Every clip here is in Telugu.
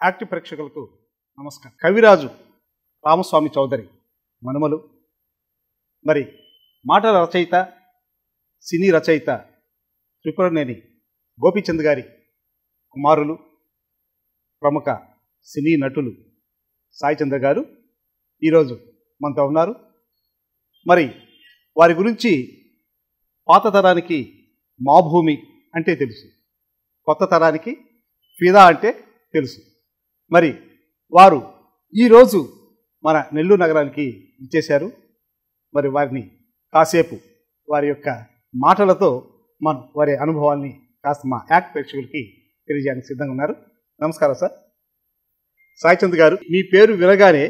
యాక్టివ్ ప్రేక్షకులకు నమస్కారం కవిరాజు రామస్వామి చౌదరి మనుమలు మరి మాటల రచయిత సినీ రచయిత త్రిపురనేని గోపీచంద్ గారి కుమారులు ప్రముఖ సినీ నటులు సాయి చంద్ర గారు ఈరోజు మనతో ఉన్నారు మరి వారి గురించి పాత తరానికి మా భూమి అంటే తెలుసు కొత్త తరానికి ఫిదా అంటే తెలుసు మరి వారు ఈరోజు మన నెల్లూరు నగరానికి ఇచ్చేశారు మరి వారిని కాసేపు వారి యొక్క మాటలతో మనం వారి అనుభవాల్ని కాస్త మా యాక్ట్ ప్రేక్షకులకి తెలియజేయడానికి సిద్ధంగా ఉన్నారు నమస్కారం సార్ సాయిచంద్ గారు మీ పేరు వినగానే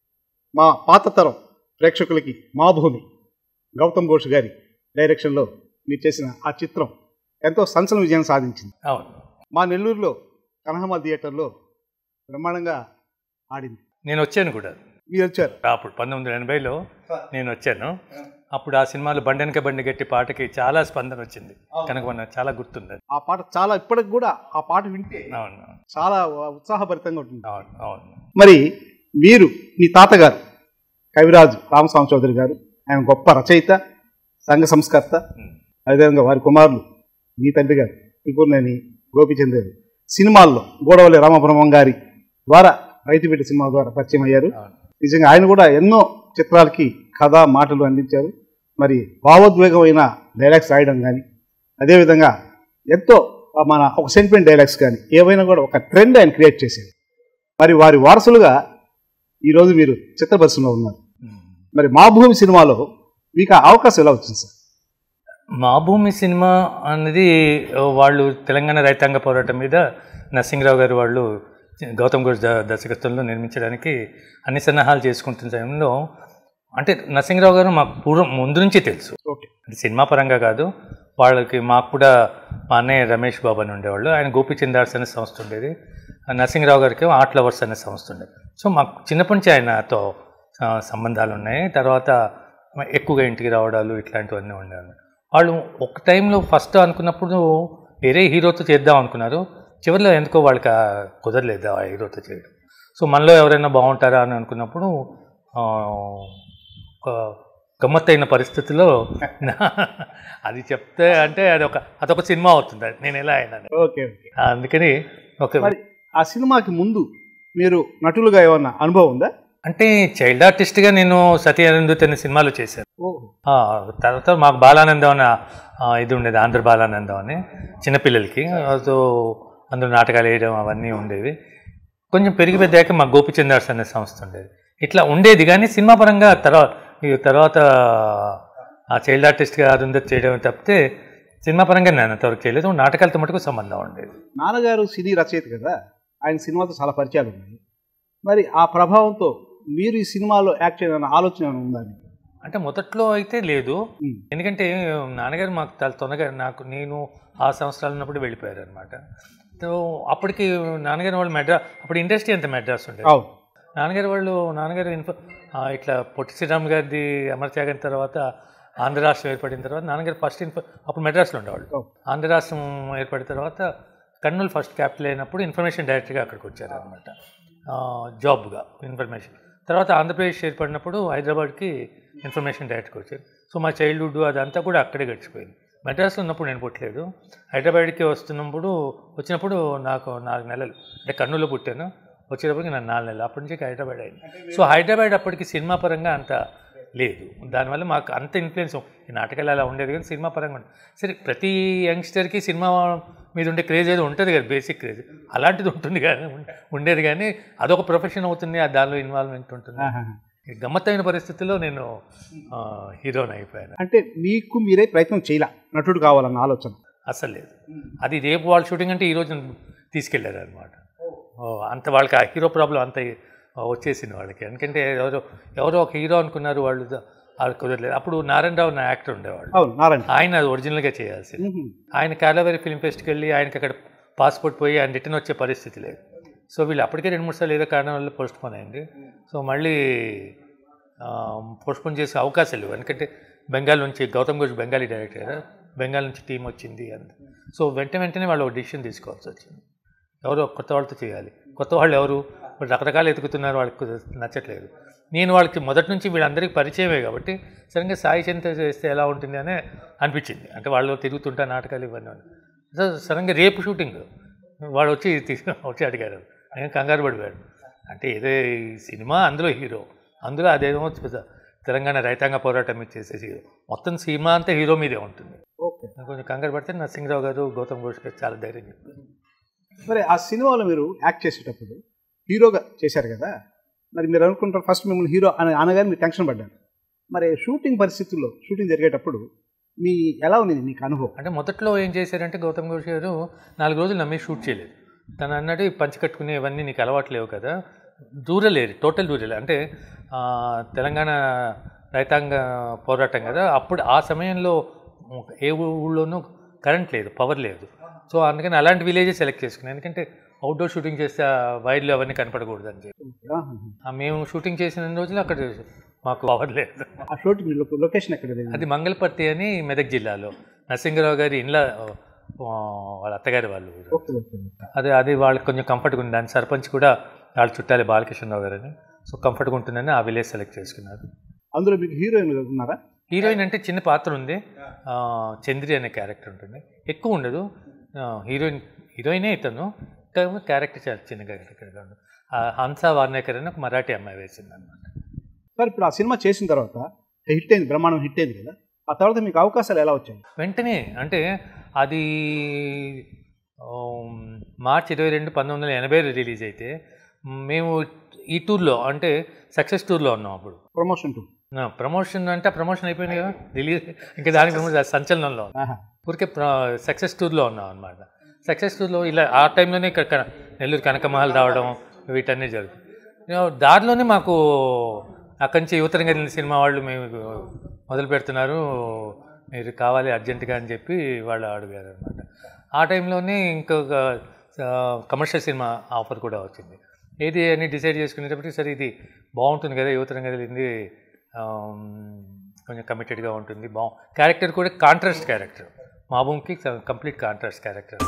మా పాత తరం ప్రేక్షకులకి మా భూమి గౌతమ్ ఘోష్ గారి డైరెక్షన్లో మీరు చేసిన ఆ చిత్రం ఎంతో సంచలన విజయం సాధించింది అవును మా నెల్లూరులో కనహమా థియేటర్లో బ్రహ్మాండంగా ఆడింది నేను వచ్చాను కూడా మీరు వచ్చారు అప్పుడు పంతొమ్మిది వందల ఎనభైలో నేను వచ్చాను అప్పుడు ఆ సినిమాలో బండెనక బండి గట్టి పాటకి చాలా స్పందన వచ్చింది కనుక మన చాలా గుర్తుంది అది. ఆ పాట చాలా ఇప్పటికి కూడా ఆ పాట వింటే అవును చాలా ఉత్సాహభరితంగా ఉంటుంది అవును అవును మరి మీరు మీ తాతగారు కవిరాజు రామస్వామి చౌదరి గారు ఆయన గొప్ప రచయిత సంఘ సంస్కర్త ఉమ్. అదేవిధంగా వారి కుమారులు మీ తండ్రి గారు త్రిపురనేని గోపిచంద్ గారు సినిమాల్లో గోడవల్లి రామబ్రహ్మం గారి ద్వారా రైతు బిడ్డ సినిమా ద్వారా పరిచయం అయ్యారు అవును నిజంగా ఆయన కూడా ఎన్నో చిత్రాలకి కథ మాటలు అందించారు మరి భావోద్వేగమైన డైలాగ్స్ రాయడం కానీ అదేవిధంగా ఎంతో మన ఒక సెంటిమెంట్ డైలాగ్స్ కానీ ఏవైనా కూడా ఒక ట్రెండ్ ఆయన క్రియేట్ చేశారు మరి వారి వారసులుగా ఈరోజు మీరు చిత్రపరిశ్రమలో ఉన్నారు ఉమ్. మరి మా భూమి సినిమాలో మీకు ఆ అవకాశం ఎలా వచ్చింది సార్ మా భూమి సినిమా అనేది వాళ్ళు తెలంగాణ రైతాంగ పోరాటం మీద నరసింహరావు గారు వాళ్ళు గౌతమ్ ఘోష్ ద- దర్శకత్వంలో నిర్మించడానికి అన్ని సన్నాహాలు చేసుకుంటున్న సమయంలో అంటే నరసింహరావు గారు మాకు పూర్వం ముందు నుంచి తెలుసు ఓకే అంటే సినిమా పరంగా కాదు వాళ్ళకి మాకు కూడా మా అన్నయ్య రమేష్ బాబు అని ఉండేవాళ్ళు ఆయన గోపిచందార్స్ అనే సంస్థ ఉండేది ఆ నరసింహరావు గారికి ఆర్ట్ లవర్స్ అనే సంస్థ ఉండేది సో మాకు చిన్నప్పటి నుంచి ఆయనతో ఆ, సంబంధాలు ఉన్నాయి తర్వాత ఎక్కువగా ఇంటికి రావడాలు ఇట్లాంటివన్నీ ఉండేవి వాళ్ళు ఒక టైంలో ఫస్ట్ అనుకున్నప్పుడు వేరే హీరోతో చేద్దాం అనుకున్నారు చివరిలో ఎందుకో వాళ్ళకి ఆ కుదరలేదు ఆ హీరోతో చేయడం సో మనలో ఎవరైనా బాగుంటారా అని అనుకున్నప్పుడు ఆ, ఒక గమ్మత్తైన పరిస్థితిలో నా- అది చెప్తే అంటే అదొక అదొక సినిమా అవుతుంది అది నేను ఎలా అయినా ఓకే ఓకే అందుకని ఒక మరి ఆ సినిమాకి ముందు మీరు నటులుగా ఏమన్నా అనుభవం ఉందా అంటే చైల్డ్ ఆర్టిస్ట్గా నేను సతీ అనందుత్ అనే సినిమాలో చేశాను ఓహో ఆ, తర్వాత మాకు బాలానందం అనే ఆ, ఇది ఉండేది ఆంధ్ర బాలానందం అని చిన్నపిల్లలకి సో అందులో నాటకాలు వేయడం అవన్నీ ఉండేవి కొంచెం పెరిగి పెద్దాక మా గోపిచందార్స్ అనే సంస్థ ఉండేది ఇట్లా ఉండేది కానీ సినిమా పరంగా తర్వాత ఈ తర్వాత ఆ చైల్డ్ ఆర్టిస్ట్గా అరుంధత్ చేయడం తప్పితే సినిమా పరంగా నేను అంతవరకు చేయలేదు నాటకాలతో మటుకు సంబంధం ఉండేది నాన్నగారు సినీ రచయిత కదా ఆయన సినిమాతో చాలా పరిచయాలు ఉన్నాయి మరి ఆ ప్రభావంతో మీరు ఈ సినిమాలో యాక్ట్ చేయాలన్న ఆలోచన ఏమైనా ఉందా మీకు? అంటే మొదట్లో అయితే లేదు ఉమ్. ఎందుకంటే నాన్నగారు మాకు చాలా తొందరగా నాకు నేను ఆ సంవత్సరాలు ఉన్నప్పుడు వెళ్ళిపోయారు అనమాట సో అప్పటికి నాన్నగారు వాళ్ళు మెడ్రాస్ అప్పుడు ఇండస్ట్రీ అంత మెడ్రాస్ ఉండేది అవును నాన్నగారు వాళ్ళు నాన్నగారు ఇన్ఫో ఆ, ఇట్లా పొట్టి శ్రీరామ్ గారిది అమరత్యాగం తర్వాత ఆంధ్ర రాష్ట్రం ఏర్పడిన తర్వాత నాన్నగారు ఫస్ట్ ఇన్ఫో అప్పుడు మెడ్రాస్లో ఉండేవాళ్ళు అవును. ఆంధ్ర రాష్ట్రం ఏర్పడిన తర్వాత కర్నూలు ఫస్ట్ క్యాపిటల్ అయినప్పుడు ఇన్ఫర్మేషన్ డైరెక్టర్గా అక్కడికి వచ్చారు అనమాట జాబ్గా ఇన్ఫర్మేషన్ తర్వాత ఆంధ్రప్రదేశ్ ఏర్పడినప్పుడు హైదరాబాద్కి ఇన్ఫర్మేషన్ డైరెక్టర్గా వచ్చారు సో మా చైల్డ్హుడ్ అదంతా కూడా అక్కడే గడిచిపోయింది మెడ్రాస్లో ఉన్నప్పుడు నేను పుట్టలేదు హైదరాబాద్కి వస్తున్నప్పుడు వచ్చినప్పుడు నాకు నాలుగు నెలలు అంటే కర్నూలులో పుట్టాను వచ్చేటప్పటికి నాకు నాలుగు నెలలు అప్పటి నుంచి హైదరాబాద్ అయింది సో హైదరాబాద్ అప్పటికి సినిమా పరంగా అంత లేదు దానివల్ల మాకు అంత ఇన్ఫ్లుయెన్స్ ఈ నాటకాలు అలా ఉండేది కానీ సినిమా పరంగా ఉండేది సరే ప్రతి యంగ్స్టర్కి సినిమా మీద ఉండే క్రేజ్ ఏదో ఉంటుంది కదా బేసిక్ క్రేజ్ అలాంటిది ఉంటుంది కానీ ఉండేది కానీ అదొక ప్రొఫెషన్ అవుతుంది ఆ దానిలో ఇన్వాల్వ్మెంట్ ఉంటుంది ఆహాహా. ఈ గమ్మత్తైన పరిస్థితుల్లో నేను ఆ, హీరోని అయిపోయాను అంటే మీకు మీరే ప్రయత్నం చేయాల నటుడు కావాలన్న ఆలోచన అసలు లేదు అది రేపు వాళ్ళ షూటింగ్ అంటే ఈరోజు తీసుకెళ్ళారు అనమాట అంత వాళ్ళకి ఆ హీరో ప్రాబ్లం అంత వచ్చేసింది వాళ్ళకి ఎందుకంటే ఎవరో ఎవరో ఒక హీరో అనుకున్నారు వాళ్ళు వాళ్ళకి కుదరలేదు అప్పుడు నారాయణరావు నా యాక్టర్ ఉండేవాళ్ళు అవును నారాయణ ఆయన అది ఒరిజినల్గా చేయాల్సింది ఉహు. ఆయన కాలావరి ఫిల్మ్ ఫెస్ట్కి వెళ్ళి ఆయనకి అక్కడ పాస్పోర్ట్ పోయి ఆయన రిటర్న్ వచ్చే పరిస్థితి లేదు సో వీళ్ళు అప్పటికే రెండు మూడు సార్లు ఏదో కారణం వల్ల పోస్ట్ పోన్ అయింది సో మళ్ళీ పోస్ట్ పోన్ చేసే అవకాశాలు లేవు ఎందుకంటే బెంగాల్ నుంచి గౌతమ్ ఘోష్ బెంగాలీ డైరెక్టర్ కదా బెంగాల్ నుంచి టీం వచ్చింది అంత సో వెంట వెంటనే వాళ్ళు ఒక డిసిషన్ తీసుకోవాల్సి వచ్చింది ఎవరో కొత్త వాళ్ళతో చేయాలి కొత్త వాళ్ళు ఎవరు ఇప్పుడు రకరకాలు ఎతుకుతున్నారు వాళ్ళకి కుదర- నచ్చట్లేదు నేను వాళ్ళకి మొదటి నుంచి వీళ్ళందరికీ పరిచయమే కాబట్టి సడన్గా సాయి చంద్ర చేస్తే ఎలా ఉంటుంది అనే అనిపించింది అంటే వాళ్ళు తిరుగుతుంటా నాటకాలు ఇవన్నీ ఉన్నాయి. సో సడన్గా రేపు షూటింగ్ వాడు వచ్చి తీ- వచ్చి అడిగారు నేను కంగారు పడిపోయాడు అంటే ఏదో ఈ సినిమా అందులో హీరో అందులో అదేమో తెలంగాణ రైతాంగ పోరాటం మీద చేసే హీరో మొత్తం సినిమా అంతా హీరో మీదే ఉంటుంది ఓకే నాకు కొంచెం కంగారు పడితే నరసింహరావు గారు గౌతమ్ ఘోష్ గారు చాలా ధైర్యం చెప్పారు మరి ఆ సినిమాలో మీరు యాక్ట్ చేసేటప్పుడు హీరోగా చేశారు కదా మరి మీరు అనుకుంటారు ఫస్ట్ మిమ్మల్ని హీరో అని అనగానే మీరు టెన్షన్ పడ్డారు మరి షూటింగ్ పరిస్థితుల్లో షూటింగ్ జరిగేటప్పుడు మీ ఎలా ఉంది మీకు అనుభవం అంటే మొదట్లో ఏం చేశారంటే గౌతమ్ ఘోష్ గారు నాలుగు రోజులు నమ్మి షూట్ చేయలేదు తను అన్నాడు "ఈ పంచి కట్టుకునే ఇవన్నీ నీకు అలవాట్లేవు కదా దూరలేదు టోటల్ దూరలేదు అంటే ఆ, తెలంగాణ రైతాంగ పోరాటం కదా అప్పుడు ఆ సమయంలో ఏ ఊళ్ళోనూ కరెంట్ లేదు పవర్ లేదు సో అందుకని అలాంటి విలేజే సెలెక్ట్ చేసుకున్నాను ఎందుకంటే అవుట్డోర్ షూటింగ్ చేస్తే ఆ వైర్లు అవన్నీ కనపడకూడదు అని చెప్పి ఆహా. ఆ మేము షూటింగ్ చేసిన రోజులు అక్కడ మాకు పవర్ లేదు ఆ షూటింగ్ లొ- లొకేషన్ ఎక్కడ ఉంది? అది మంగళపర్తి అని మెదక్ జిల్లాలో నరసింహరావు గారి ఇండ్ల ఆ, వాళ్ళ అత్తగారి వాళ్ళు ఊరు. Okay okay okay. అదే అది వాళ్ళకి కొంచెం కంఫర్ట్గా ఉంది దాని సర్పంచ్ కూడా వాళ్ళ చుట్టాలి బాలకృష్ణరావు గారు అని సో కంఫర్ట్గా ఉంటుందని ఆ విలేజ్ సెలెక్ట్ చేసుకున్నారు అందులో మీకు హీరోయిన్ ఉన్నారా హీరోయిన్ అంటే చిన్న పాత్ర ఉంది ఆ, చంద్రి అనే క్యారెక్టర్ ఉంటుంది ఎక్కువ ఉండదు ఆ, హీరోయిన్ హీరోయినే ఇతను కాకపోతే క్యారెక్టర్ చాలా చిన్న క్యారెక్టర్ ఉంది ఆ, హంస వార్నేకర్ అని ఒక మరాఠీ అమ్మాయి వేసింది అనమాట సార్ ఇప్పుడు ఆ సినిమా చేసిన తర్వాత హిట్ అయింది బ్రహ్మాండం హిట్ అయింది కదా ఆ తర్వాత మీకు అవకాశాలు ఎలా వచ్చాయి వెంటనే అంటే అది ఆమ్, మార్చ్ ఇరవై రెండు పంతొమ్మిది వందల ఎనభై రిలీజ్ అయితే మేము ఈ టూర్లో అంటే సక్సెస్ టూర్లో ఉన్నాం అప్పుడు ప్రమోషన్ టూ నా ప్రమోషన్ అంటే ప్రమోషన్ అయిపోయింది కదా రిలీజ్ ఇంకా దానికి ప్రమోషన్ సంచలనంలో ఉన్నాం. ఆహా. ఊరికే సక్సెస్ టూర్లో ఉన్నాం అనమాట సక్సెస్ టూర్లో ఇలా ఆ టైంలోనే ఇక్కడ కన- నెల్లూరు కనకమహల్ రావడం వీటన్నీ జరుగుతుంది You know, దారిలోనే మాకు అక్కడి నుంచి యువతరంగా వెళ్ళిన సినిమా వాళ్ళు మేము మొదలు పెడుతున్నారు మీరు కావాలి అర్జెంటుగా అని చెప్పి వాళ్ళు అడిగారు అనమాట ఆ టైంలోనే ఇంకొక కమర్షియల్ సినిమా ఆఫర్ కూడా వచ్చింది ఏది అని డిసైడ్ చేసుకునేటప్పటికి సరే ఇది బాగుంటుంది కదా యువతరంగా వెళ్ళింది ఆమ్, కొంచెం కమిటెడ్గా ఉంటుంది బాగు క్యారెక్టర్ కూడా కాంట్రాస్ట్ క్యారెక్టర్ మాబూమ్కి కంప్లీట్ కాంట్రాస్ట్ క్యారెక్టర్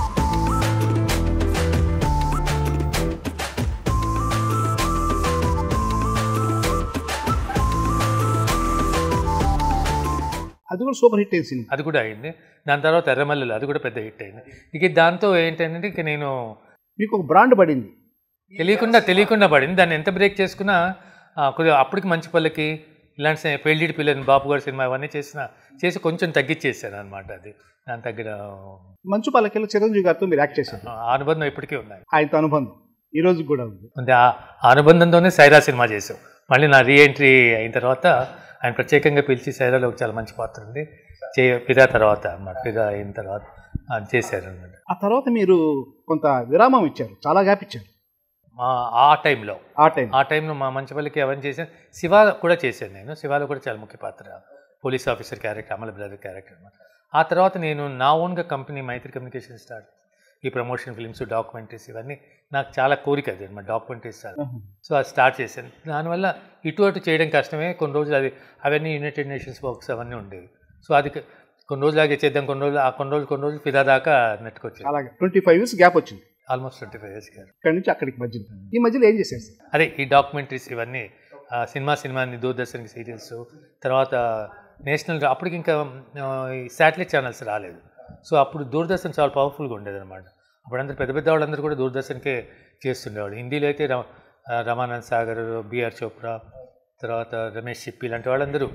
అది కూడా సూపర్ హిట్ అయింది సినిమా అది కూడా అయింది దాని తర్వాత ఎర్రమల్లెలు అది కూడా పెద్ద హిట్ అయింది ఇక దాంతో ఏంటంటే ఇక నేను మీకు ఒక బ్రాండ్ పడింది తెలియకుండా తెలియకుండా పడింది దాన్ని ఎంత బ్రేక్ చేసుకున్నా ఆ, కొద్దిగా అప్పటికి మంచి పల్లకి ఇలాంటి పెళ్ళిడి పిల్లని బాపు గారి సినిమా అవన్నీ చేసిన చేసి కొంచెం తగ్గించేసాను అనమాట అది దాని తగ్గ మంచు పల్లకిలో చిరంజీవి గారితో మీరు యాక్ట్ చేశారు ఆ అనుబంధం ఇప్పటికీ ఉన్నాయి ఆయనతో అనుబంధం ఈ రోజు కూడా ఉంది అంటే ఆ ఆ అనుబంధంతోనే సైరా సినిమా చేసాం మళ్ళీ నా రీ ఎంట్రీ అయిన తర్వాత ఆయన ప్రత్యేకంగా పిలిచి సైరాలో ఒక చాలా మంచి పాత్ర ఉంది చే ఫిదా తర్వాత అన్నమాట ఫిదా అయిన తర్వాత ఆయన చేశారు అన్నమాట ఆ తర్వాత మీరు కొంత విరామం ఇచ్చారు చాలా గ్యాప్ ఇచ్చారు మా- ఆ టైంలో ఆ టైం ఆ టైంలో మా మంచిపల్లికి అవన్నీ చేశాను శివ కూడా చేశాను నేను శివాలో కూడా చాలా ముఖ్య పాత్ర police officer character Amala brother character అనమాట ఆ తర్వాత నేను నా ఓన్గా కంపెనీ మైత్రి కమ్యూనికేషన్ స్టార్ట్ ఈ ప్రమోషన్ ఫిల్మ్స్ డాక్యుమెంటరీస్ ఇవన్నీ నాకు చాలా కోరిక అది అనమాట డాక్యుమెంటరీస్ స్టార్ట్ సో అది స్టార్ట్ చేశాను దానివల్ల ఇటు అటు చేయడం కష్టమే కొన్ని రోజులు అది అవన్నీ యునైటెడ్ నేషన్స్ వర్క్స్ అవన్నీ ఉండేవి సో అది క- కొన్ని రోజులు ఆగే చేద్దాం కొన్ని రోజులు ఆ కొన్ని రోజులు కొన్ని రోజులు ఫిదా దాకా నెట్టుకొచ్చాను అలాగే ట్వంటీ ఫైవ్ ఇయర్స్ గ్యాప్ వచ్చింది ఆల్మోస్ట్ ట్వంటీ ఫైవ్ ఇయర్స్ గారు ఇక్కడి నుంచి అక్కడికి మధ్యలో ఈ మధ్యలో ఏం చేశారు సార్ అదే ఈ డాక్యుమెంటరీస్ ఇవన్నీ ఆ, సినిమా సినిమాని దూరదర్శన్కి సీరియల్స్ తర్వాత నేషనల్ అప్పటికి ఇంకా ఆ, ఈ శాటిలైట్ ఛానల్స్ రాలేదు సో అప్పుడు దూరదర్శన్ చాలా పవర్ఫుల్గా ఉండేది అనమాట అప్పుడు అందరు పెద్ద పెద్ద వాళ్ళందరూ కూడా దూరదర్శన్కే చేస్తుండేవాళ్ళు హిందీలో అయితే ర- ఆ, రమానంద్ సాగర్ బిఆర్ చోప్రా తర్వాత రమేష్ సిప్పి ఇలాంటి వాళ్ళందరూ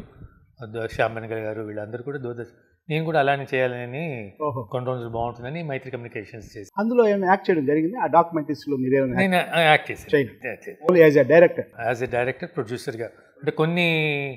ద- శ్యామ్ బెనగల్ గారు వీళ్ళందరూ కూడా దూరదర్శన్ నేను కూడా అలానే చేయాలని ఓహో కొన్ని రోజులు బాగుంటుందని మైత్రి కమ్యూనికేషన్స్ చేసి అందులో ఏమైనా యాక్ట్ చేయడం జరిగింది ఆ డాక్యుమెంటరీస్ లో మీరు ఏమైనా నేను యాక్ట్ చేశాను చేయలేదు. యాక్ట్ చేశాను. Only as a director as a director ప్రొడ్యూసర్గా అంటే కొన్ని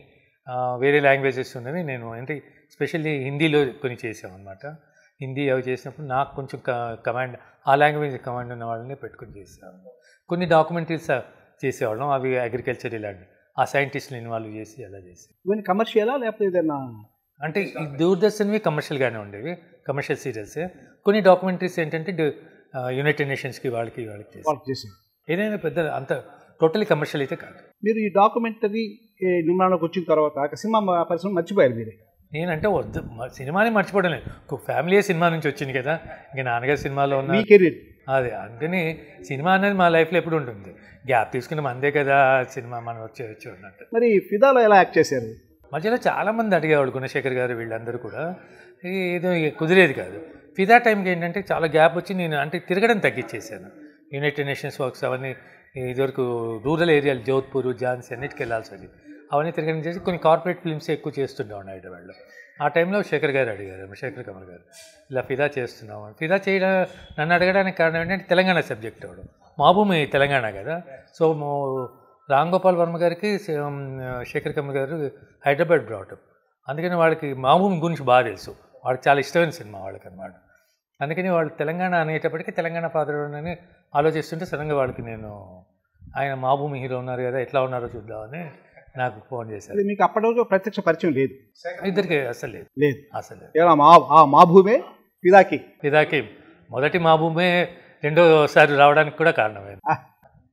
ఆ, వేరే లాంగ్వేజెస్ ఉన్నవి నేను అంటే స్పెషల్లీ హిందీలో కొన్ని చేసాం అనమాట హిందీ అవి చేసినప్పుడు నాకు కొంచెం కమాండ్ ఆ లాంగ్వేజ్ కమాండ్ ఉన్న వాళ్ళని పెట్టుకుని చేసాను కొన్ని డాక్యుమెంటరీస్ చేసేవాళ్ళం అవి అగ్రికల్చర్ ఇలాంటి ఆ సైంటిస్ట్ని ఇన్వాల్వ్ చేసి అలా చేసి ఇవన్నీ కమర్షియలా లేకపోతే ఏదైనా అంటే ఈ దూరదర్శన్వి కమర్షియల్గానే ఉండేవి కమర్షియల్ సీరియల్స్ కొన్ని డాక్యుమెంటరీస్ ఏంటంటే యునైటెడ్ నేషన్స్కి వాళ్ళకి వాళ్ళకి చేసి వర్క్ చేశారు ఏదైనా పెద్ద అంత టోటలీ కమర్షియల్ అయితే కాదు మీరు ఈ డాక్యుమెంటరీ నిర్మాణంలోకి వచ్చిన తర్వాత ఆ సినిమా పరిశ్రమ మర్చిపోయారు మీరే నేనంటే వద్దు మ- సినిమాని మర్చిపోవడం లేదు ఒక ఫ్యామిలీ సినిమా నుంచి వచ్చింది కదా ఇంకా నాన్నగారి సినిమాలో ఉన్న మీ కెరీర్ అదే అందుకని సినిమా అనేది మా లైఫ్లో ఎప్పుడు ఉంటుంది గ్యాప్ తీసుకుని మందే కదా సినిమా మనం వచ్చేయచ్చు అన్నట్టు మరి ఫిదాలో ఎలా యాక్ట్ చేశారు మధ్యలో చాలామంది అడిగేవాడు గుణశేఖర్ గారు వీళ్ళందరూ కూడా ఈ- ఏదో ఇక కుదిరేది కాదు ఫిదా టైంకి ఏంటంటే చాలా గ్యాప్ వచ్చి నేను అంటే తిరగడం తగ్గించేశాను యునైటెడ్ నేషన్స్ వర్క్స్ అవన్నీ ఇదివరకు రూరల్ ఏరియాలు జోధ్పూర్ ఝాన్సీ అన్నిటికి వెళ్ళాల్సి వచ్చి అవన్నీ తిరగడం చేసి కొన్ని కార్పొరేట్ ఫిల్మ్స్ ఎక్కువ చేస్తుండేవాడిని హైదరాబాద్లో ఆ టైంలో శేఖర్ గారు అడిగారు శేఖర్ కమల్ గారు ఇలా ఫిదా చేస్తున్నాము ఫిదా చేయడం నన్ను అడగడానికి కారణం ఏంటంటే తెలంగాణ సబ్జెక్ట్ అవడం మా భూమి తెలంగాణ కదా సో మో- రామ్ గోపాల్ వర్మ గారికి శే- శేఖర్ కమల్ గారు హైదరాబాద్ బ్రాటప్ అందుకని వాళ్ళకి మా భూమి గురించి బాగా తెలుసు వాళ్ళకి చాలా ఇష్టమైన సినిమా వాళ్ళకి అనమాట అందుకని వాళ్ళు తెలంగాణ అనేటప్పటికీ తెలంగాణ ఫాదర్ అని ఆలోచిస్తుంటే సడన్గా వాళ్ళకి నేను ఆయన మా భూమి హీరో ఉన్నారు కదా ఎట్లా ఉన్నారో చూద్దామని నాకు ఫోన్ చేశారు అది మీకు అప్పటి వరకు ప్రత్యక్ష పరిచయం లేదు ఇద్దరికి అసలు లేదు లేదు అసలు లేదు కేవలం మా ఆ మా భూమే ఫిదాకి ఇదాకి మొదటి మా భూమి రెండోసారి రావడానికి కూడా కారణమైంది ఆ,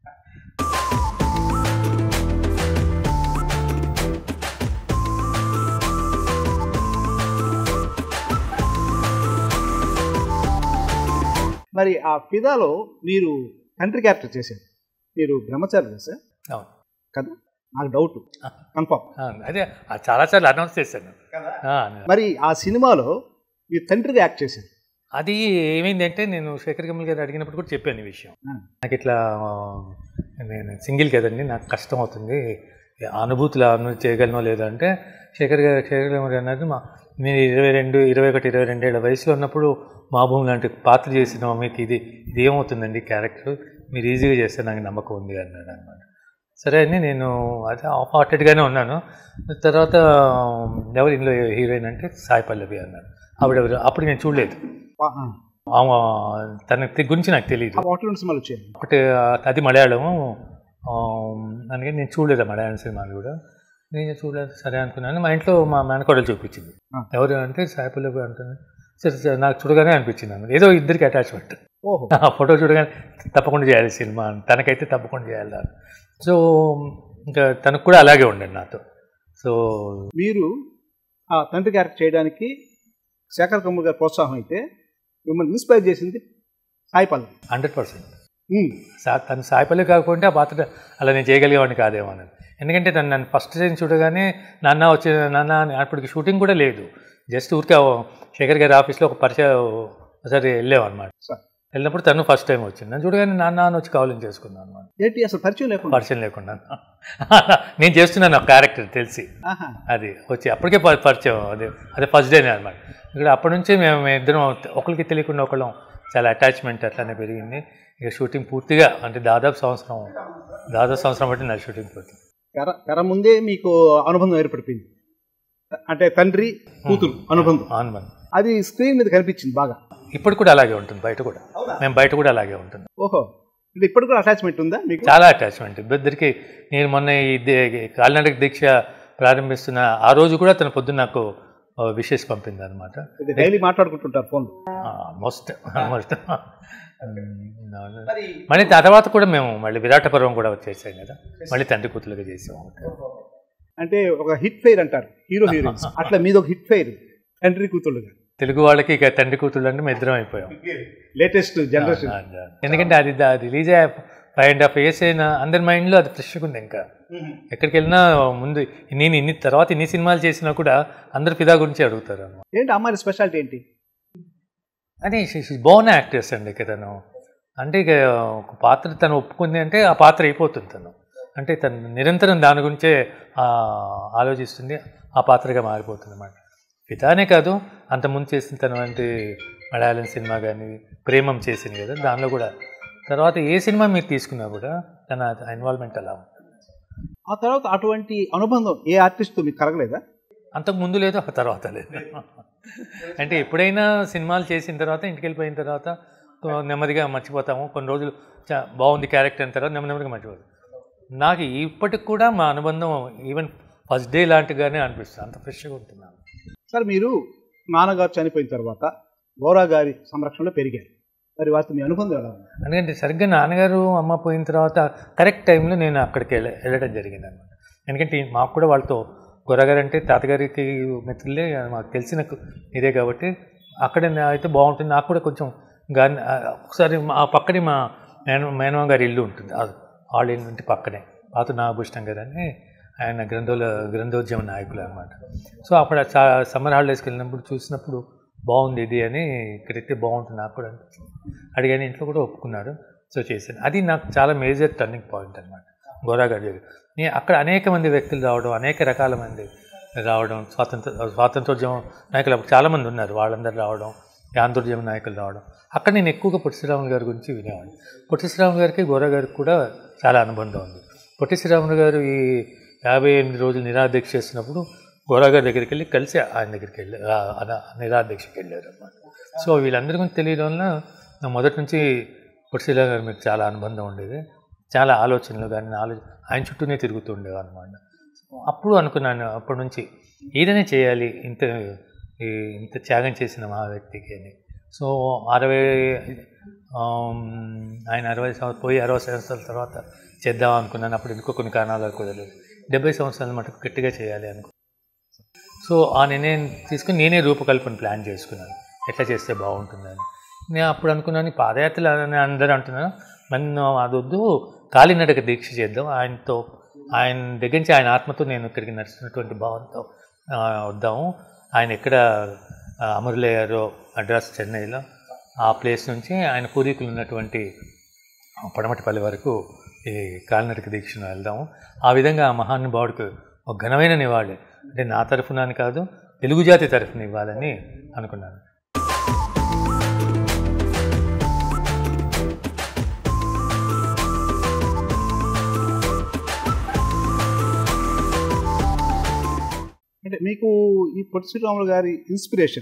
మరి ఆ ఫిదాలో మీరు తండ్రి క్యారెక్టర్ చేశారు మీరు బ్రహ్మచారి సార్ అవును కదా నాకు డౌట్ కన్ఫర్మ్ ఆ, అదే ఆ చాలాసార్లు అనౌన్స్ చేశాను ఆ, మరి ఆ సినిమాలో మీరు తండ్రిగా యాక్ట్ చేశారు అది ఏమైందంటే నేను శేఖర్ కమల్ గారు అడిగినప్పుడు కూడా చెప్పాను ఈ విషయం ఆ. నాకు ఇట్లా ఆ, నేను సింగిల్ కదండి నాకు కష్టం అవుతుంది ఆ అనుభూతులు అనుభూతి చేయగలనో లేదో అంటే శేఖర్ గారు శేఖర్ కమల్ గారు అన్నారు మా మీరు ఇరవై రెండు ఇరవై ఒకటి ఇరవై రెండేళ్ల వయసులో ఉన్నప్పుడు మా భూమి లాంటి పాత్ర చేసిన మీకు ఇది ఇది ఏమవుతుందండి క్యారెక్టర్ మీరు ఈజీగా చేస్తే నాకు నమ్మకం ఉంది అన్నాడు అనమాట సరే అని నేను అదే ఆఫ్ హార్టెడ్గానే ఉన్నాను తర్వాత ఎవరు ఇందులో హీరోయిన్ అంటే సాయి పల్లవి అన్నాడు ఆవిడెవరు అప్పుడు నేను చూడలేదు ఆ, ఆ. ఆమె తన గురించి నాకు తెలియదు ఆ వాటర్ సినిమాలు వచ్చాయి ఒకటి ఆ, అది మలయాళము ఆ, అందుకని నేను చూడలేదు ఆ మలయాళం సినిమాలు కూడా నేను చూడలేదు సరే అనుకున్నాను మా ఇంట్లో మా మేనకోడలు చూపించింది ఆ. ఎవరు అంటే సాయిపల్లవి అంటుంది సరే సరే నాకు చూడగానే అనిపించింది అన్నమాట. ఏదో ఇద్దరికి అటాచ్మెంట్ ఓహో ఆ ఫోటో చూడగానే తప్పకుండా చేయాలి సినిమా అని. తనకైతే తప్పకుండా చేయాలి దాన్ని. సో ఇంకా తనకు కూడా అలాగే ఉండండి నాతో సో మీరు ఆ తండ్రి క్యారెక్టర్ చేయడానికి శేఖర్ కమ్ముల్ గారి ప్రోత్సాహం అయితే మిమ్మల్ని ఇన్స్పైర్ చేసింది Sai Pallavi hundred percent um, సా తను సాయిపల్లి కాకుంటే ఆ పాత్ర అలా నేను చేయగలిగేవాడిని కాదేమో అని ఎందుకంటే తను నన్ను ఫస్ట్ టైం చూడగానే నాన్న వచ్చే నాన్న అని అప్పటికి షూటింగ్ కూడా లేదు జస్ట్ ఊరికే ఓ శేఖర్ గారి ఆఫీస్లో ఒక పరిచయం ఒకసారి వెళ్ళాం అనమాట సార్. వెళ్ళినప్పుడు తను ఫస్ట్ టైం వచ్చింది నన్ను చూడగానే నాన్న అని వచ్చి కావాలని చేసుకున్నాను అనమాట ఏంటి అసలు పరిచయం లేకుండా పరిచయం లేకుండా నేను చేస్తున్నాను ఆ క్యారెక్టర్ తెలిసి ఆహా. అది వచ్చి అప్పటికే ప- పరిచయం అది అదే ఫస్ట్ డేనే అనమాట ఇక్కడ అప్పటి నుంచి మేము మేము ఇద్దరం ఒకరికి తెలియకుండా ఒకళ్ళం చాలా అటాచ్మెంట్ అట్లానే పెరిగింది ఇక షూటింగ్ పూర్తిగా అంటే దాదాపు సంవత్సరం దాదాపు సంవత్సరం బట్టి నా షూటింగ్ పూర్తి తెర తెర ముందే మీకు అనుబంధం ఏర్పడిపోయింది అంటే తండ్రి కూతురు అనుబంధం ఆన్మన్ అది స్క్రీన్ మీద కనిపించింది బాగా ఇప్పుడు కూడా అలాగే ఉంటుంది బయట కూడా మేము బయట కూడా అలాగే ఉంటుంది ఓహో అంటే ఇప్పుడు కూడా అటాచ్మెంట్ ఉందా మీకు చాలా అటాచ్మెంట్ ఇద్దరికి నేను మొన్న ఈ దే- కాలినడక దీక్ష ప్రారంభిస్తున్న ఆ రోజు కూడా తన పొద్దున్న నాకు విషెస్ పంపింది అనమాట డైలీ మాట్లాడుకుంటుంటారు ఫోన్ ఆల్మోస్ట్ ఆల్మోస్ట్ మళ్ళీ తర్వాత కూడా మేము మళ్ళీ విరాట పర్వం కూడా వచ్చేసాం కదా మళ్ళీ తండ్రి కూతురుగా చేసాం అంటే ఒక హిట్ ఫెయిర్ అంటారు హీరో హీరోయిన్స్ అట్లా మీది ఒక హిట్ ఫెయిర్ తండ్రి కూతుళ్ళుగా తెలుగు వాళ్ళకి ఇక తండ్రి కూతుళ్ళు అంటే మేము ఇద్దరం అయిపోయాం లేటెస్ట్ జనరేషన్ ఎందుకంటే అది దా- రిలీజ్ అయ్యే ఫైవ్ అండ్ హాఫ్ ఇయర్స్ అయినా అందరి మైండ్లో అది ఫ్రెష్గా ఉంది ఇంకా ఎక్కడికి వెళ్ళినా ముందు నేను ఇన్ని తర్వాత ఇన్ని సినిమాలు చేసినా కూడా అందరు ఫిదా గురించి అడుగుతారు అన్నమాట ఏంటి అమ్మాయి స్పెషాలిటీ ఏంటి అని బాగున్న యాక్టర్స్ అండి ఇక తను అంటే ఇక ఒక పాత్ర తను ఒప్పుకుంది అంటే ఆ పాత్ర అయిపోతుంది తను అంటే తను నిరంతరం దాని గురించే ఆ, ఆలోచిస్తుంది ఆ పాత్రగా మారిపోతుంది అన్నమాట పితానే కాదు అంతకుముందు చేసిన తను అంటే మలయాళం సినిమా కానీ ప్రేమం చేసింది కదా దానిలో కూడా తర్వాత ఏ సినిమా మీరు తీసుకున్నా కూడా తన ఇన్వాల్వ్మెంట్ అలా ఉంటుంది ఆ తర్వాత అటువంటి అనుబంధం ఏ ఆర్టిస్ట్తో మీకు కలగలేదా అంతకు ముందు లేదు ఆ తర్వాత లేదు అంటే ఎప్పుడైనా సినిమాలు చేసిన తర్వాత ఇంటికి వెళ్ళిపోయిన తర్వాత కొ- నెమ్మదిగా మర్చిపోతాము కొన్ని రోజులు చా- బాగుంది క్యారెక్టర్ అయిన తర్వాత నెమ్మది నెమ్మదిగా మర్చిపోతాం నాకు ఇప్పటికి కూడా మా అనుబంధం ఈవెన్ ఫస్ట్ డే లాంటిగానే అనిపిస్తుంది అంత ఫ్రెష్గా ఉంటున్నాను సార్ మీరు నాన్నగారు చనిపోయిన తర్వాత గౌరా గారి సంరక్షణలో పెరిగారు మరి వారితో మీ అనుబంధం ఎలా ఉంది ఎందుకంటే సరిగ్గా నాన్నగారు అమ్మ పోయిన తర్వాత కరెక్ట్ టైంలో నేను అక్కడికి వెళ్ళ వెళ్ళడం జరిగింది అనమాట ఎందుకంటే మాకు కూడా వాళ్ళతో గొరగారు అంటే తాతగారికి మిత్రులే మాకు తెలిసిన కు- ఇదే కాబట్టి అక్కడ నా- అయితే బాగుంటుంది నాకు కూడా కొంచెం గాంధీ ఆ, ఒకసారి మా- ఆ పక్కనే మా మేన మేనమా గారి ఇల్లు ఉంటుంది ఆ- వాళ్ళ ఇంటి పక్కనే పాత నాగభూషణం గారు అని ఆయన గ్రంథోల గ్రంథోద్యమ నాయకులు అనమాట సో అప్పుడు చా- సమ్మర్ హాలిడేస్కి వెళ్ళినప్పుడు చూసినప్పుడు బాగుంది ఇది అని ఇక్కడైతే బాగుంటుంది నాకు కూడా అనిపించింది అడిగాను ఇంట్లో కూడా ఒప్పుకున్నారు సో చేశాను అది నాకు చాలా మేజర్ టర్నింగ్ పాయింట్ అనమాట గోరాగారి దగ్గర నేను అక్కడ అనేక మంది వ్యక్తులు రావడం అనేక రకాల మంది రావడం స్వాతంత్ర స్వాతంత్రోద్యమం నాయకులు అప్పుడు చాలామంది ఉన్నారు వాళ్ళందరూ రావడం ఆంధ్రోద్యమ నాయకులు రావడం అక్కడ నేను ఎక్కువగా పొట్టి శ్రీరాములు గారి గురించి వినేవాడిని పొట్టి శ్రీరాములు గారికి గోరా గారికి కూడా చాలా అనుబంధం ఉంది పొట్టి శ్రీరాములు గారు ఈ యాభై ఎనిమిది రోజులు నిరాదీక్ష చేసినప్పుడు గోరా గారి దగ్గరికి వెళ్ళి కలిసి ఆయన దగ్గరికి వెళ్ళి ఆ, అన- నిరాదీక్షకి వెళ్ళారు అన్నమాట సో వీళ్ళందరి గురించి తెలియడం వల్ల నా మొదటి నుంచి పొట్టి శ్రీరాములు గారి మీద చాలా అనుబంధం ఉండేది చాలా ఆలోచనలు కానీ ఆలో ఆయన చుట్టూనే తిరుగుతూ ఉండేవారు అనమాట అప్పుడు అనుకున్నాను అప్పటి నుంచి ఏదైనా చేయాలి ఇంత ఈ ఇంత త్యాగం చేసిన మా వ్యక్తికి అని సో అరవై ఆమ్, ఆయన అరవై సంవత్సరాలు పోయి అరవై సంవత్సరాల తర్వాత చేద్దాం అనుకున్నాను అప్పుడు ఎందుకో కొన్ని కారణాలు కుదరలేదు డెబ్బై సంవత్సరాల మటుకు గట్టిగా చేయాలి అనుకో సో ఆ నిర్ణయం తీసుకుని నేనే రూపకల్పన ప్లాన్ చేసుకున్నాను ఎట్లా చేస్తే బాగుంటుందని నేను అప్పుడు అనుకున్నాను ఈ పాదయాత్రలు అని అందరూ అంటున్నాను మనం అదొద్దు కాలినడక దీక్ష చేద్దాం ఆయనతో ఆయన దగ్గర నుంచి ఆయన ఆత్మతో నేను ఇక్కడికి నడిచినటువంటి భావంతో ఆ, వద్దాము ఆయన ఎక్కడ ఆ, అమరులయ్యారో అడ్రస్ చెన్నైలో ఆ ప్లేస్ నుంచి ఆయన పూర్వీకులు ఉన్నటువంటి పడమటిపల్లి వరకు ఈ కాలినడక దీక్షను వెళ్దాము ఆ విధంగా ఆ మహానుభావుడికి ఒక ఘనమైన నివాళి అంటే నా తరఫున అని కాదు తెలుగు జాతి తరఫున ఇవ్వాలని అనుకున్నాను అంటే మీకు ఈ పొట్టి శ్రీరాములు గారి ఇన్స్పిరేషన్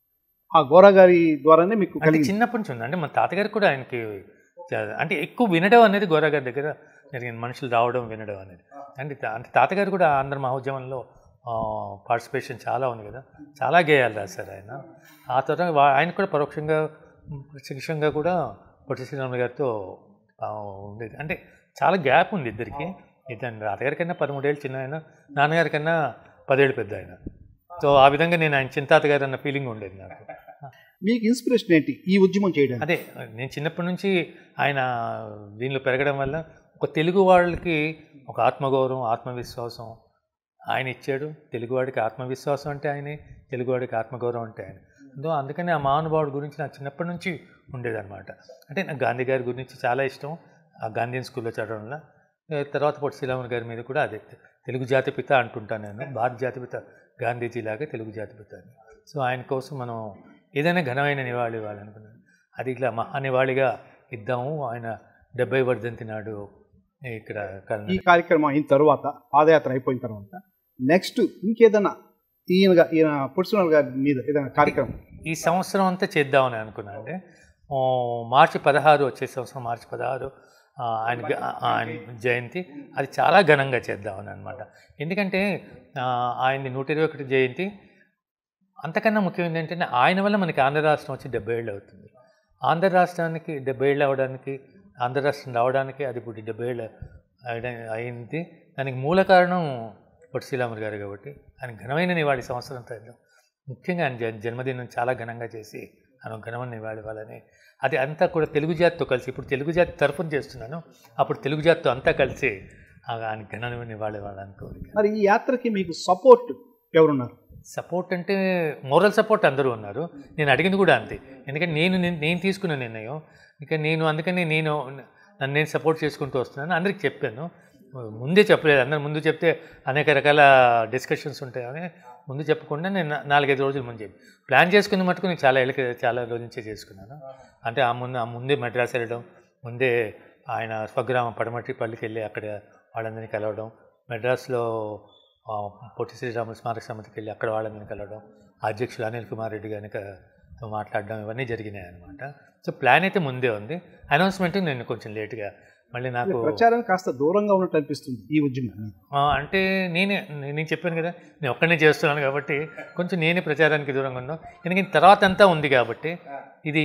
ఆ గోరా గారి ద్వారానే మీకు అంటే కలిగింది చిన్నప్పటి నుంచి ఉంది అంటే మా తాతగారు కూడా ఆయనకి చా- అంటే ఎక్కువ వినడం అనేది గోరా గారి దగ్గర జరిగింది మనుషులు రావడం వినడం అనేది అంటే తా- అంటే తాతగారు కూడా ఆంధ్ర మహోద్యమంలో పార్టిసిపేషన్ చాలా ఉంది కదా చాలా గేయాలు రాశారు ఆయన ఆ తర్వాత వా- ఆయన కూడా పరోక్షంగా ఉమ్, ప్రత్యక్షంగా కూడా పొట్టి శ్రీరాములు గారితో ఆ, ఉండేది అంటే చాలా గ్యాప్ ఉంది ఇద్దరికి ఇతను తాతగారి కన్నా పదమూడేళ్ళు చిన్న ఆయన నాన్నగారి కన్నా పదేళ్ళు పెద్ద ఆయన సో ఆ విధంగా నేను ఆయన చింతాత గారు అన్న ఫీలింగ్ ఉండేది నాకు మీకు ఇన్స్పిరేషన్ ఏంటి ఈ ఉద్యమం చేయడానికి అదే నేను చిన్నప్పటి నుంచి ఆయన దీనిలో పెరగడం వల్ల ఒక తెలుగు వాళ్ళకి ఒక ఆత్మగౌరవం ఆత్మవిశ్వాసం ఆయన ఇచ్చాడు తెలుగువాడికి ఆత్మవిశ్వాసం అంటే ఆయనే తెలుగువాడికి ఆత్మగౌరవం అంటే ఆయన అందులో అందుకని ఆ మహానుభావుడి గురించి నాకు చిన్నప్పటి నుంచి ఉండేదన్నమాట అంటే నాకు గాంధీ గారి గురించి చాలా ఇష్టం ఆ గాంధీయన్ స్కూల్లో చదవడం వల్ల ఏ తర్వాత పొట్టి శ్రీరాములు గారి మీద కూడా అదే తెలుగు జాతిపిత అంటుంటాను నేను భారత జాతిపిత గాంధీజీ లాగా తెలుగు జాతిపిత అని సో ఆయన కోసం మనం ఏదైనా ఘనమైన నివాళి ఇవ్వాలనుకున్నాను అది ఇట్లా మహా నివాళిగా ఇద్దాము ఆయన డెబ్బై వర్ధంతి నాడు ఇక్కడ ఈ కర్ణాటక కార్యక్రమం అయిన తర్వాత పాదయాత్ర అయిపోయిన తర్వాత నెక్స్ట్ ఇంకేదైనా ఈయన ఈయన పొట్టి శ్రీరాములు గారి మీద ఏదైనా కార్యక్రమం ఈ సంవత్సరం అంతా చేద్దామని అనుకున్నాను అంటే ఓ, మార్చి పదహారు వచ్చే సంవత్సరం మార్చి పదహారు ఆ, ఆయన గ- ఆయన జయంతి అది చాలా ఘనంగా చేద్దామని అనమాట ఎందుకంటే ఆ, ఆయనది నూట ఇరవై ఒకటి జయంతి అంతకన్నా ముఖ్యమైనది ఏంటంటే ఆయన వల్ల మనకి ఆంధ్ర రాష్ట్రం వచ్చి డెబ్బై ఏళ్ళు అవుతుంది ఆంధ్ర రాష్ట్రానికి డెబ్బై ఏళ్ళు అవడానికి ఆంధ్ర రాష్ట్రం రావడానికి అది ఇప్పుడు డెబ్బై ఏళ్ళు అయిన- అయింది దానికి మూల కారణం పొట్టి శ్రీరాములు గారు కాబట్టి ఆయన ఘనమైన నివాళి సంవత్సరం చేద్దాం ముఖ్యంగా ఆయన జన్- జన్మదినం చాలా ఘనంగా చేసి ఆయన ఘనమైన నివాళి ఇవ్వాలని అది అంతా కూడా తెలుగు జాతితో కలిసి ఇప్పుడు తెలుగు జాతి తరఫున చేస్తున్నాను అప్పుడు తెలుగు జాతితో అంతా కలిసి ఆ ఆయన ఘనమైన నివాళి ఇవ్వాలని కోరిక మరి ఈ యాత్రకి మీకు సపోర్ట్ ఎవరున్నారు సపోర్ట్ అంటే మోరల్ సపోర్ట్ అందరూ ఉన్నారు నేను అడిగింది కూడా అంతే ఎందుకంటే నేను నేను- నేను తీసుకున్న నిర్ణయం ఇక నేను అందుకని నేను నన్ను నేను సపోర్ట్ చేసుకుంటూ వస్తున్నాను అందరికి చెప్పాను ముందే చెప్పలేదు అందరు ముందు చెప్తే అనేక రకాల డిస్కషన్స్ ఉంటాయని ముందు చెప్పకుండా నేను నా- నాలుగైదు రోజుల ముందు చెప్పి ప్లాన్ చేసుకున్న మటుకు నేను చాలా ఏళ్ళకి చాలా రోజుల నుంచే చేసుకున్నాను అంటే ఆ ముందు ఆ ముందే మద్రాసు వెళ్ళడం ముందే ఆయన స్వగ్రామం పడమటి పల్లికి వెళ్ళి అక్కడ వాళ్ళందరినీ కలవడం మెడ్రాస్లో ఆ, పొట్టి శ్రీరాములు స్మారక సమితికి వెళ్ళి అక్కడ వాళ్ళని కలవడం అధ్యక్షులు అనిల్ కుమార్ రెడ్డి గారిని తో మాట్లాడడం ఇవన్నీ జరిగినాయి అనమాట సో ప్లాన్ అయితే ముందే ఉంది అనౌన్స్మెంట్ నేను కొంచెం లేట్గా మళ్ళీ నాకు ప్రచారం కాస్త దూరంగా ఉన్నట్టు అనిపిస్తుంది ఈ ఉద్యమం ఆ, అంటే నేనే నే- నేను చెప్పాను కదా నేను ఒక్కనే చేస్తున్నాను కాబట్టి కొంచెం నేనే ప్రచారానికి దూరంగా ఉన్నాను ఎందుకంటే తర్వాత అంతా ఉంది కాబట్టి ఇది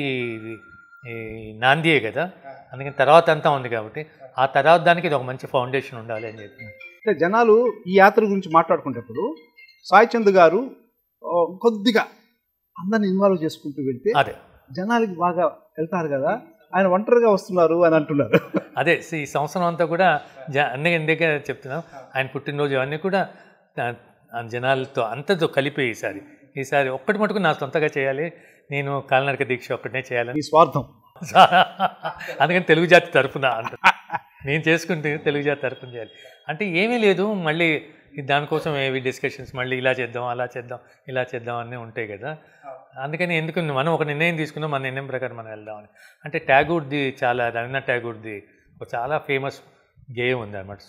ఈ నాందియే కదా అందుకని తర్వాత అంతా ఉంది కాబట్టి ఆ తర్వాత దానికి ఇది ఒక మంచి ఫౌండేషన్ ఉండాలి అని చెప్పి అంటే జనాలు ఈ యాత్ర గురించి మాట్లాడుకునేటప్పుడు సాయి చంద్ గారు ఆ, కొద్దిగా అందరిని ఇన్వాల్వ్ చేసుకుంటూ వెళ్తే అదే జనాలకి బాగా వెళ్తారు కదా ఆయన ఒంటరిగా వస్తున్నారు అని అంటున్నారు అదే ఈ సంవత్సరం అంతా కూడా జ అన్ని అందుకే చెప్తున్నాం ఆయన పుట్టినరోజు అన్నీ కూడా ఆ- ఆ జనాలతో అంతతో కలిపి ఈసారి ఈసారి ఒక్కటి మటుకు నా సొంతగా చేయాలి నేను కాలినడక దీక్ష ఒక్కటే చేయాలని ఈ స్వార్థం అందుకని తెలుగు జాతి తరపున అంట నేను చేసుకుంటే తెలుగు జాతి తరపున చేయాలి అంటే ఏమీ లేదు మళ్ళీ ఈ దానికోసం ఏవి డిస్కషన్స్ మళ్ళీ ఇలా చేద్దాం అలా చేద్దాం ఇలా చేద్దాం అన్నీ ఉంటాయి కదా అందుకని ఎందుకు మనం ఒక నిర్ణయం తీసుకున్నాం మన నిర్ణయం ప్రకారం మనం వెళ్దామని అంటే ట్యాగూర్ది చాలా రవీంద్రనాథ్ ట్యాగూర్ది ఒక చాలా ఫేమస్ గేయం ఉంది అనమాట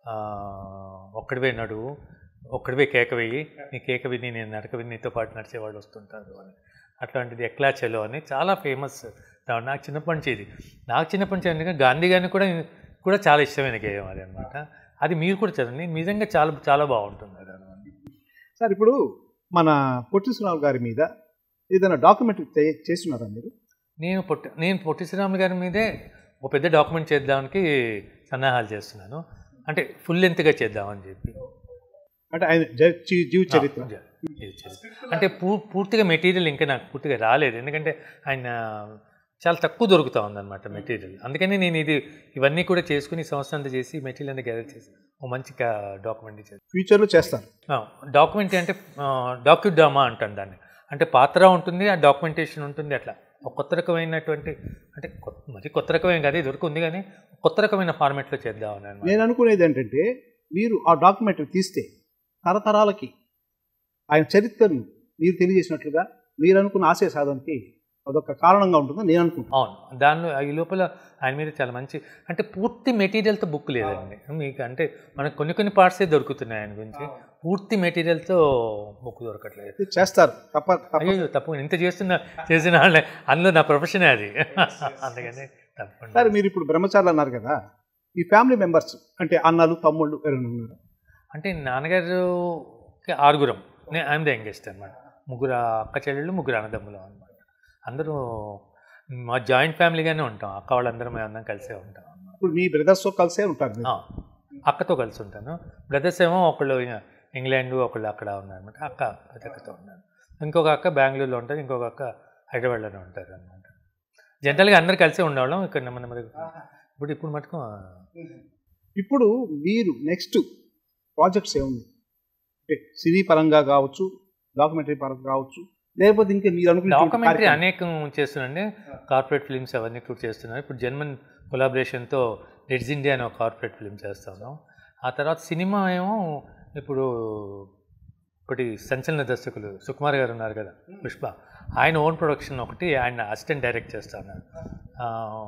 ఒక్కడివే నడువు ఒక్కడివే కేక వెయ్యి నీ కేక విని నేను నడక విని నీతో పాటు నడిచేవాళ్ళు వస్తుంటారు అని అట్లాంటిది ఎక్లా చెలో అని చాలా ఫేమస్ నాకు చిన్నప్పటి నుంచి ఇది నాకు చిన్నప్పటి నుంచి ఎందుకంటే గాంధీ గారిని కూడా కూడా చాలా ఇష్టమైన గేయం అది అనమాట అది మీరు కూడా చదవండి నిజంగా చాలా చాలా బాగుంటుంది అది అనమాట సార్ ఇప్పుడు మన పొట్టి శ్రీరామ్ గారి మీద ఏదైనా డాక్యుమెంటరీ చే- చేస్తున్నారా మీరు నేను పొట్టి నేను పొట్టి శ్రీరాములు గారి మీదే ఒక పెద్ద డాక్యుమెంట్ చేద్దానికి సన్నాహాలు చేస్తున్నాను అంటే ఫుల్ లెంత్గా చేద్దామని చెప్పి అంటే ఆయన జ- జీ- జీవ చరిత్ర ఆ, జీవ చరిత్ర. అంటే పూ పూర్తిగా మెటీరియల్ ఇంకా నాకు పూర్తిగా రాలేదు ఎందుకంటే ఆయన చాలా తక్కువ దొరుకుతా ఉందన్నమాట మెటీరియల్ అందుకని నేను ఇది ఇవన్నీ కూడా చేసుకుని ఈ సంవత్సరం అంతా చేసి మెటీరియల్ అంతా గ్యాదర్ చేసి ఒక మంచి డాక్యుమెంట్ చేసి ఫ్యూచర్లో చేస్తారు డాక్యుమెంట్ అంటే డాక్యుడ్రామా అంటాను దాన్ని అంటే పాత్ర ఉంటుంది ఆ డాక్యుమెంటేషన్ ఉంటుంది అట్లా ఒక కొత్త రకమైనటువంటి అంటే కొత్త మరి కొత్త రకమైన కాదు ఇది వరకు ఉంది కానీ కొత్త రకమైన ఫార్మాట్లో చేద్దామని అనమాట నేను అనుకునేది ఏంటంటే మీరు ఆ డాక్యుమెంటరీ తీస్తే తరతరాలకి ఆయన చరిత్రను మీరు తెలియజేసినట్లుగా మీరు అనుకున్న ఆశయ సాధనకి అదొక కారణంగా ఉంటుందని నేను అనుకుంటున్నాను అవును దానిలో ఈ లోపల ఆయన మీద చాలా మంచి అంటే పూర్తి మెటీరియల్తో బుక్ లేదండి మీకు అంటే మనకు కొన్ని కొన్ని పార్ట్సే దొరుకుతున్నాయి ఆయన గురించి పూర్తి మెటీరియల్తో బుక్ దొరకట్లేదు ఇది చేస్తారు తప్ప తప్ప అయ్యో తప్పకుండా ఇంత చేస్తున్న చేసిన వాళ్ళే అందులో నా ప్రొఫెషనే అది అందుకని తప్పకుండా సార్ మీరు ఇప్పుడు బ్రహ్మచారులు అన్నారు కదా ఈ ఫ్యామిలీ మెంబర్స్ అంటే అన్నలు తమ్ముళ్ళు ఎవరైనా ఉన్నారు అంటే నాన్నగారు ఆరుగురం నేను ఐఎమ్ ద యంగెస్ట్ అనమాట ముగ్గురు అక్క చెల్లెళ్ళు ముగ్గురు అన్నదమ్ములు అనమాట అందరూ మా జాయింట్ ఫ్యామిలీగానే ఉంటాం అక్క వాళ్ళందరం మేము అందరం కలిసే ఉంటాం అన్నమాట. ఇప్పుడు మీ బ్రదర్స్తో కలిసే ఉంటారు మీరు. ఆ, అక్కతో కలిసి ఉంటాను బ్రదర్స్ ఏమో ఒకళ్ళు ఇంగ్లాండ్ ఒకళ్ళు అక్కడ ఉన్నారనమాట అక్క పెద్ద అక్కతో ఉన్నాను ఇంకొక అక్క బెంగళూరులో ఉంటుంది ఇంకొక అక్క హైదరాబాద్లోనే ఉంటారు అనమాట జనరల్గా అందరు కలిసే ఉండేవాళ్ళం ఇక్కడ నెమ్మది నెమ్మదిగా ఇప్పుడు ఇప్పుడు మటుకు ఆ, ఇప్పుడు మీరు నెక్స్ట్ ప్రాజెక్ట్స్ ఏమున్నాయి అంటే సినీ పరంగా కావచ్చు డాక్యుమెంటరీ పరంగా కావచ్చు లేకపోతే ఇంకా మీరు అనుకునే డాక్యుమెంటరీ అనేకం చేస్తున్నాండి కార్పొరేట్ ఫిల్మ్స్ అవన్నీ కూడా చేస్తున్నాను ఇప్పుడు జర్మన్ కొలాబరేషన్తో రెడ్స్ ఇండియా అనే ఒక కార్పొరేట్ ఫిల్మ్ చేస్తాను ఆ తర్వాత సినిమా ఏమో ఇప్పుడు ఒకటి సంచలన దర్శకులు సుకుమార్ గారు ఉన్నారు కదా పుష్ప ఆయన ఓన్ ప్రొడక్షన్ ఒకటి ఆయన అసిస్టెంట్ డైరెక్ట్ చేస్తాను ఆ,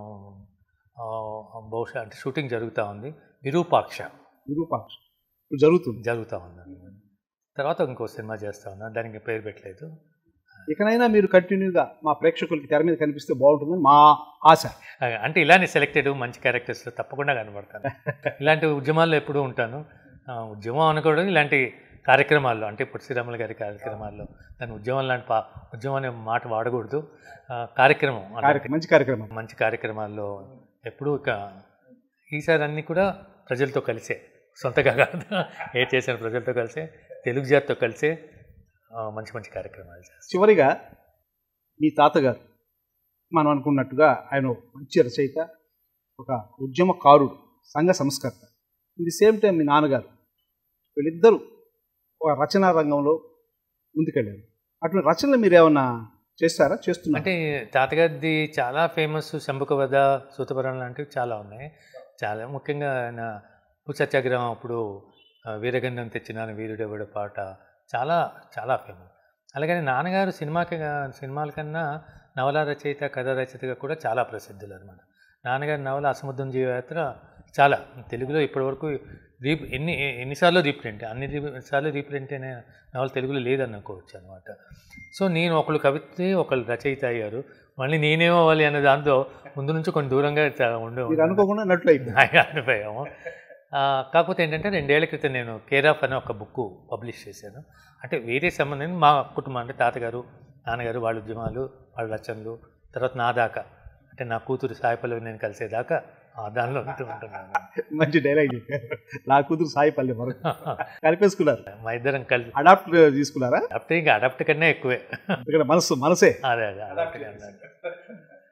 ఆ, బహుశా అంటే షూటింగ్ జరుగుతూ ఉంది విరూపాక్ష విరూపాక్ష ఇప్పుడు జరుగుతుంది జరుగుతూ ఉంది తర్వాత ఇంకో సినిమా చేస్తా ఉన్నా దానికి పేరు పెట్టలేదు ఇకనైనా మీరు కంటిన్యూగా మా ప్రేక్షకులకి తెర మీద కనిపిస్తే బాగుంటుందని మా ఆశ ఆ, అంటే ఇలానే సెలెక్టెడ్ మంచి క్యారెక్టర్స్లో తప్పకుండా కనబడతాను ఇలాంటి ఉద్యమాల్లో ఎప్పుడూ ఉంటాను ఆ, ఉద్యమం అనుకోవడం ఇలాంటి కార్యక్రమాల్లో అంటే ఇప్పుడు శ్రీరాములు గారి కార్యక్రమాల్లో దాని ఉద్యమం లాంటి పా ఉద్యమం అనే మాట వాడకూడదు ఆ, కార్యక్రమం అంటే కార్యక్రమం మంచి కార్యక్రమం మంచి కార్యక్రమాల్లో ఎప్పుడూ ఇక ఈసారి అన్నీ కూడా ప్రజలతో కలిసే సొంతగా కాదు ఏ చేసిన ప్రజలతో కలిసే తెలుగు జాతితో కలిసే ఆ, మంచి మంచి కార్యక్రమాలు చేస్తాం చివరిగా మీ తాతగారు మనం అనుకున్నట్టుగా ఆయన ఒక మంచి రచయిత ఒక ఉద్యమకారుడు సంఘ సంస్కర్త ఇది సేమ్ టైం మీ నాన్నగారు వీళ్ళిద్దరూ ఒక రచనా రంగంలో ముందుకెళ్ళారు అటువంటి రచనలు మీరు ఏమన్నా చేస్తారా చేస్తున్నారు అంటే తాతగారిది చాలా ఫేమస్ శంభుక వధ సూతపురం లాంటివి చాలా ఉన్నాయి చాలా ముఖ్యంగా ఆయన ఉప్పు సత్యాగ్రహం అప్పుడు ఆ, వీరగంధం తెచ్చినాను వీరుడెవడు పాట చాలా చాలా ఫేమస్ అలాగని నాన్నగారు సినిమాకి సినిమాల కన్నా నవల రచయిత కథ రచయితగా కూడా చాలా ప్రసిద్ధులు అనమాట నాన్నగారి నవల అసముద్రం జీవయాత్ర చాలా తెలుగులో ఇప్పటివరకు రీ ఎన్ని ఎన్నిసార్లు రీప్రింట్ అన్ని సార్లు రీప్రింట్ అనే నవల తెలుగులో లేదనుకోవచ్చు అనమాట సో నేను ఒకళ్ళు కవిత్రి ఒకళ్ళు రచయిత అయ్యారు మళ్ళీ నేనేమవ్వాలి అనే దాంతో ముందు నుంచి కొంచెం దూరంగా చ- ఉండి మీరు అనుకోకుండా నట్లు అయిపోయింది అనిపోయాము ఆ, కాకపోతే ఏంటంటే రెండేళ్ల క్రితం నేను కేరాఫ్ అనే ఒక బుక్ పబ్లిష్ చేశాను అంటే వేరే సంబంధం మా కుటుంబం అంటే తాతగారు నాన్నగారు వాళ్ళ ఉద్యమాలు వాళ్ళ రచనలు తర్వాత నా దాకా అంటే నా కూతురు సాయిపల్లవి నేను కలిసేదాకా ఆ దానిలో ఉంటూ ఉంటున్నాను మంచి డైలాగ్ చెప్పారు నా కూతురు సాయి పల్లె మరొక కలిపేసుకున్నారు మా ఇద్దరం కలిసి అడాప్ట్ తీసుకున్నారా అడాప్ట్ ఇంకా అడాప్ట్ కన్నా ఎక్కువే ఇక్కడ మనసు మనసే అదే అదే అడాప్ట్ కన్నా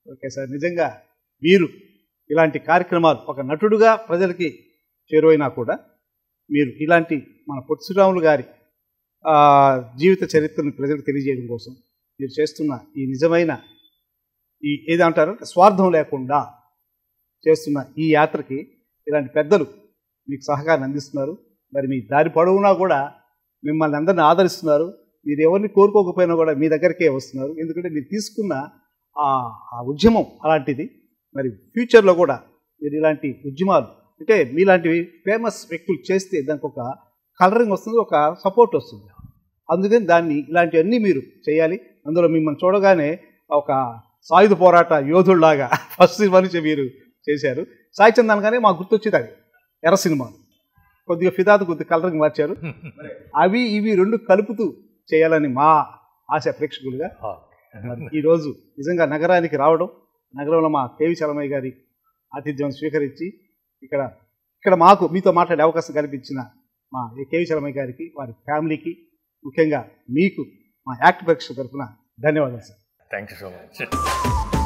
ఓకే సార్ నిజంగా మీరు ఇలాంటి కార్యక్రమాలు ఒక నటుడుగా ప్రజలకి చేరువైనా కూడా మీరు ఇలాంటి మన పొట్టి శ్రీరాములు గారి ఆ, జీవిత చరిత్రను ప్రజలకు తెలియజేయడం కోసం మీరు చేస్తున్న ఈ నిజమైన ఈ ఏదంటారు స్వార్థం లేకుండా చేస్తున్న ఈ యాత్రకి ఇలాంటి పెద్దలు మీకు సహకారం అందిస్తున్నారు మరి మీ దారి పొడవునా కూడా మిమ్మల్ని అందరిని ఆదరిస్తున్నారు మీరు ఎవరిని కోరుకోకపోయినా కూడా మీ దగ్గరికే వస్తున్నారు ఎందుకంటే మీరు తీసుకున్న ఆ ఆ ఉద్యమం అలాంటిది మరి ఫ్యూచర్లో కూడా మీరు ఇలాంటి ఉద్యమాలు అంటే మీలాంటివి ఫేమస్ వ్యక్తులు చేస్తే దానికి ఒక కలరింగ్ వస్తుంది ఒక సపోర్ట్ వస్తుంది అందుకని దాన్ని ఇలాంటివన్నీ మీరు చేయాలి అందులో మిమ్మల్ని చూడగానే ఒక సాయుధ పోరాట యోధుల్లాగా ఫస్ట్ సినిమా నుంచి మీరు చేశారు సాయి చందనగానే మాకు గుర్తొచ్చేది అది ఎర్ర సినిమా కొద్దిగా ఫిదాదు కొద్దిగా కలరింగ్ మార్చారు అవి ఇవి రెండు కలుపుతూ చేయాలని మా ఆశ ప్రేక్షకులుగా మరి ఈరోజు నిజంగా నగరానికి రావడం నగరంలో మా కేవి చలమయ్య గారి ఆతిథ్యం స్వీకరించి ఇక్కడ ఇక్కడ మాకు మీతో మాట్లాడే అవకాశం కల్పించిన మా కేవి చలమయ్య గారికి వారి ఫ్యామిలీకి ముఖ్యంగా మీకు మా యాక్ట్ పరీక్ష తరఫున ధన్యవాదాలు sir thank you so much